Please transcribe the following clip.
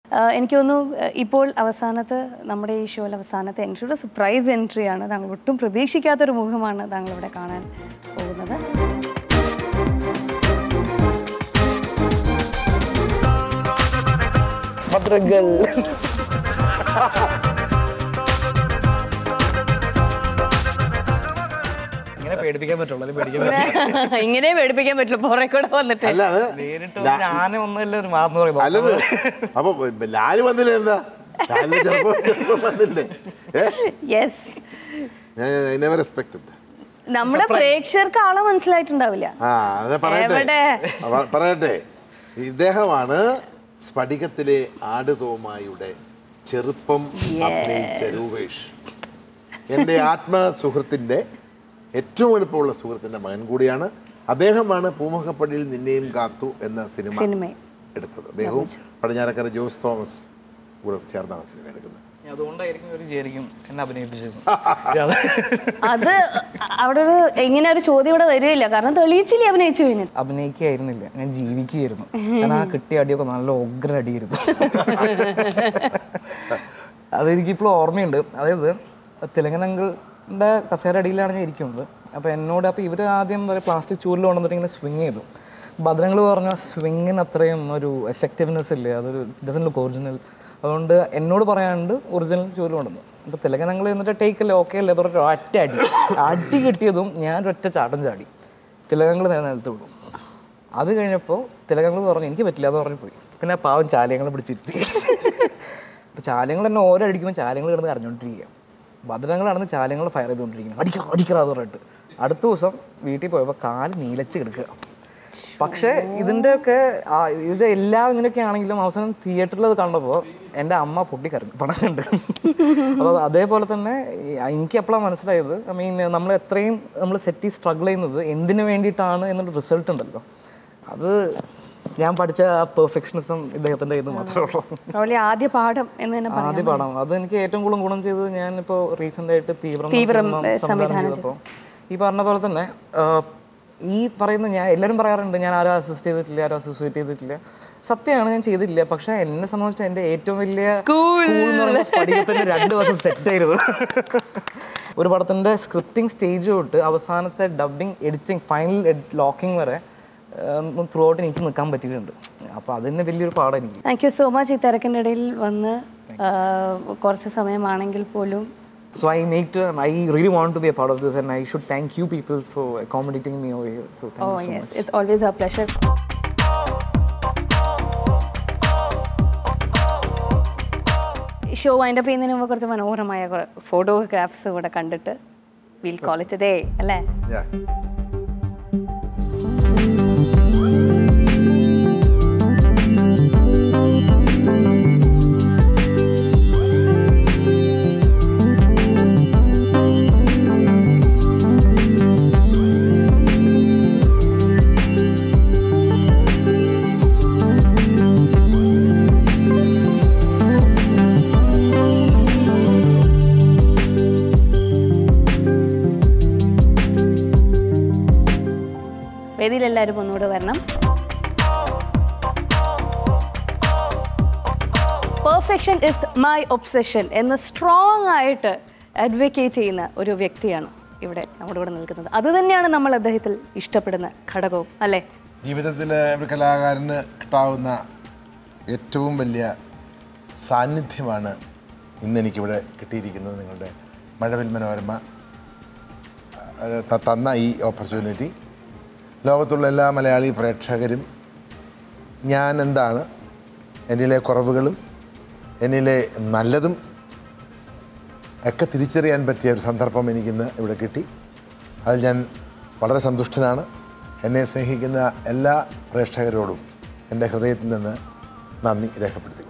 ആഹ് എനിക്ക് തോന്നുന്നു ആഹ് ഇപ്പോൾ അവസാനത്തെ നമ്മുടെ ഈ ഷോയിൽ അവസാനത്തെ എൻട്രി ഒരു സർപ്രൈസ് എൻട്രിയാണ് താങ്കൾ ഒട്ടും പ്രതീക്ഷിക്കാത്തൊരു മുഖമാണ് താങ്കൾ ഇവിടെ കാണാൻ പോകുന്നത് ഭദ്രങ്ങൾ ഇങ്ങനെ പേടിപ്പിക്കാൻ പറ്റുള്ളൂ അല്ലെങ്കിൽ പേടിക്കാൻ ഇങ്ങനെ പേടിപ്പിക്കാൻ പറ്റില്ല പുറകെ കൂടെ വന്നിട്ട് അല്ല അത് നേരിട്ട് ഞാൻ ഒന്നല്ല ഒരു മാർന്ന് പറയുന്നത് അല്ലത് അപ്പൊ ലാല് വന്നില്ലേ എന്താ ലാലിന് ചെറുപ്പം ചെറുപ്പം വന്നില്ലേ ഏ യെസ് ഞാൻ നെവർ റെസ്പെക്ടഡ് നമ്മുടെ പ്രേക്ഷകർക്ക് ആളെ മനസ്സിലായിട്ടുണ്ടാവില്ല ആ അത് പറയട്ടെ എവിടെ? അവ- പറയട്ടെ ഇദ്ദേഹമാണ് സ്ഫടികത്തിലെ ആടുതോമായുടെ ചെറുപ്പം അഭിനയിച്ച രൂപേഷ് എൻ്റെ ആത്മസുഹൃത്തിൻ്റെ ഏറ്റവും എളുപ്പമുള്ള സുഹൃത്തിൻ്റെ മകൻ കൂടിയാണ് അദ്ദേഹമാണ് പൂമുഖപ്പടിയിൽ നിന്നെയും കാത്തു എന്ന സിനിമ സിനിമ എടുത്തത് അദ്ദേഹവും പടിഞ്ഞാറക്കര ജോസ് തോമസ് കൂടെ ചേർന്നാണ് സിനിമ എടുക്കുന്നത് അതുകൊണ്ടായിരിക്കും ഇവർ വിചാരിക്കും എന്നെ അഭിനയിപ്പിച്ചത് അത് അവിടെ ഒരു ഇങ്ങനെ ഒരു ചോദ്യം ഇവിടെ വരികയില്ല കാരണം തെളിയിച്ചില്ലേ അഭിനയിച്ചു കഴിഞ്ഞിട്ട് അഭിനയിക്കുകയായിരുന്നില്ല ഞാൻ ജീവിക്കുകയായിരുന്നു കാരണം ആ കിട്ടിയ അടിയൊക്കെ നല്ല ഉഗ്ര അടിയായിരുന്നു അതെനിക്കിപ്പോൾ ഓർമ്മയുണ്ട് അതായത് തെലുങ്കനങ്ങളുടെ കസേര അടിയിലാണ് ഞാൻ ഇരിക്കുന്നത് അപ്പോൾ എന്നോട് അപ്പോൾ ഇവർ ആദ്യം ഒരു പ്ലാസ്റ്റിക് ചൂരിൽ കൊണ്ടുവന്നിട്ട് ഇങ്ങനെ സ്വിങ് ചെയ്തു ഭദ്രങ്ങൾ പറഞ്ഞ സ്വിങ്ങിന് അത്രയും ഒരു എഫക്റ്റീവ്നെസ് ഇല്ലേ അതൊരു ഡസൻ ലുക്ക് ഒറിജിനൽ അതുകൊണ്ട് എന്നോട് പറയാണ്ട് ഒറിജിനൽ ചൂരിൽ കൊണ്ടുവന്നു അപ്പോൾ തെലുങ്കനങ്ങൾ എന്നിട്ട് ടേക്ക് അല്ലേ ഓക്കെ അല്ലേ പറഞ്ഞിട്ട് ഒറ്റ അടി അടി കിട്ടിയതും ഞാൻ ഒറ്റ ചാട്ടം ചാടി തിലകങ്ങൾ നേരെ നിലത്ത് വിടും അത് കഴിഞ്ഞപ്പോൾ തിലകങ്ങൾ പറഞ്ഞു എനിക്ക് പറ്റില്ല എന്ന് പറഞ്ഞു പോയി പിന്നെ ആ പാവം ചാലയങ്ങളെ പിടിച്ചിരുത്തി അപ്പോൾ ചാലയങ്ങൾ തന്നെ ഓരോ അടിക്കുമ്പോൾ ചാലയങ്ങൾ കിടന്ന് കരഞ്ഞുകൊണ്ടിരിക്കുക ഭദ്രങ്ങൾ നടന്ന് ചാലയങ്ങൾ ഫയർ ചെയ്തുകൊണ്ടിരിക്കുന്നു അടിക്കണം അടിക്കണം എന്ന് പറഞ്ഞിട്ട് അടുത്ത ദിവസം വീട്ടിൽ പോയപ്പോൾ കാല് നീലച്ച് കിടക്കുക പക്ഷേ ഇതിൻ്റെയൊക്കെ ആ- ഇത് എല്ലാം ഇങ്ങനെയൊക്കെ ആണെങ്കിലും അവസാനം തിയേറ്ററിൽ അത് കണ്ടപ്പോൾ എൻ്റെ അമ്മ പൊട്ടിക്കരഞ്ഞു പണം കണ്ട് അപ്പോൾ അതേപോലെ തന്നെ ഈ- എനിക്ക് എപ്പോഴാണ് മനസ്സിലായത് ഐ മീൻ നമ്മൾ എത്രയും നമ്മൾ സെറ്റ് സ്ട്രഗിൾ ചെയ്യുന്നത് എന്തിനു വേണ്ടിയിട്ടാണ് എന്നൊരു റിസൾട്ട് ഉണ്ടല്ലോ അത് ഞാൻ പഠിച്ച ആ പെർഫെക്ഷനിസം ഇദ്ദേഹത്തിൻ്റെ ഇത് മാത്രമേ ഉള്ളൂ പ്രോബ്ലി ആദ്യ പാഠം എന്ന് തന്നെ പറയാം ആദ്യ പാഠം അത് എനിക്ക് ഏറ്റവും കൂടുതൽ ഗുണം ചെയ്തത് ഞാനിപ്പോൾ റീസെൻ്റ് ആയിട്ട് തീവ്രം എന്ന തീവ്രം, സിനിമ ഏ, സംവിധാനം സംവിധാനം ചെയ്തപ്പോൾ ഈ പറഞ്ഞ പോലെ തന്നെ ആ, ഈ പറയുന്ന ഞാൻ എല്ലാവരും പറയാറുണ്ട് ഞാൻ ആരും അസിസ്റ്റ് ചെയ്തിട്ടില്ല ആരും അസോസിയേറ്റ് ചെയ്തിട്ടില്ല സത്യമാണ് ഞാൻ ചെയ്തിട്ടില്ല പക്ഷെ എന്നെ സംബന്ധിച്ച് എൻ്റെ ഏറ്റവും വലിയ സ്കൂൾ എന്ന് പറയുമ്പോൾ സ്ഫടികത്തിന് രണ്ട് വർഷം സെറ്റ് ആയിരുന്നു ഒരു പടത്തിൻ്റെ സ്ക്രിപ്റ്റിംഗ് സ്റ്റേജ് തൊട്ട് അവസാനത്തെ ഡബിങ് എഡിറ്റിംഗ് ഫൈനൽ ലോക്കിംഗ് വരെ ത്രൂ ഔട്ട് എനിക്ക് നിൽക്കാൻ പറ്റിയിട്ടുണ്ട് അപ്പോൾ അതിന് വലിയൊരു പാഠം എനിക്ക് താങ്ക് യു സോ മച്ച് ഈ തിരക്കിൻ്റെ ഇടയിൽ വന്ന് ആഹ്, കുറച്ച് സമയമാണെങ്കിൽ പോലും So I make to, I really want to be a part of this, and I should thank you people for accommodating me over here. So thank oh you so yes much. It's always a pleasure show wind up ചെയ്യുന്നതിന് മുമ്പ് കുറച്ച് മനോഹരമായ photographs ഇവിടെ കണ്ടിട്ട് will call it day അല്ലേ Yeah. വേദിയിൽ എല്ലാവരും ഒന്നുകൂടെ വരണം പെർഫെക്ഷൻ ഇസ് മൈ ഒബ്സെഷൻ എന്ന് സ്ട്രോങ് ആയിട്ട് അഡ്വക്കേറ്റ് ചെയ്യുന്ന ഒരു വ്യക്തിയാണ് ഇവിടെ നമ്മുടെ കൂടെ നിൽക്കുന്നത് അത് തന്നെയാണ് നമ്മൾ അദ്ദേഹത്തിൽ ഇഷ്ടപ്പെടുന്ന ഘടകവും അല്ലേ ജീവിതത്തിൽ ഒരു കലാകാരന് കിട്ടാവുന്ന ഏറ്റവും വലിയ സാന്നിധ്യമാണ് ഇന്ന് എനിക്കിവിടെ കിട്ടിയിരിക്കുന്നത് നിങ്ങളുടെ മഴവിൽ മനോരമ അത് ത- തന്ന ഈ ഓപ്പർച്യൂണിറ്റി ലോകത്തുള്ള എല്ലാ മലയാളി പ്രേക്ഷകരും ഞാൻ എന്താണ് എന്നിലെ കുറവുകളും എന്നിലെ നല്ലതും ഒക്കെ തിരിച്ചറിയാൻ പറ്റിയ ഒരു സന്ദർഭം എനിക്കിന്ന് ഇവിടെ കിട്ടി അതിൽ ഞാൻ വളരെ സന്തുഷ്ടനാണ് എന്നെ സ്നേഹിക്കുന്ന എല്ലാ പ്രേക്ഷകരോടും എൻ്റെ ഹൃദയത്തിൽ നിന്ന് നന്ദി രേഖപ്പെടുത്തിക്കൊള്ളുന്നു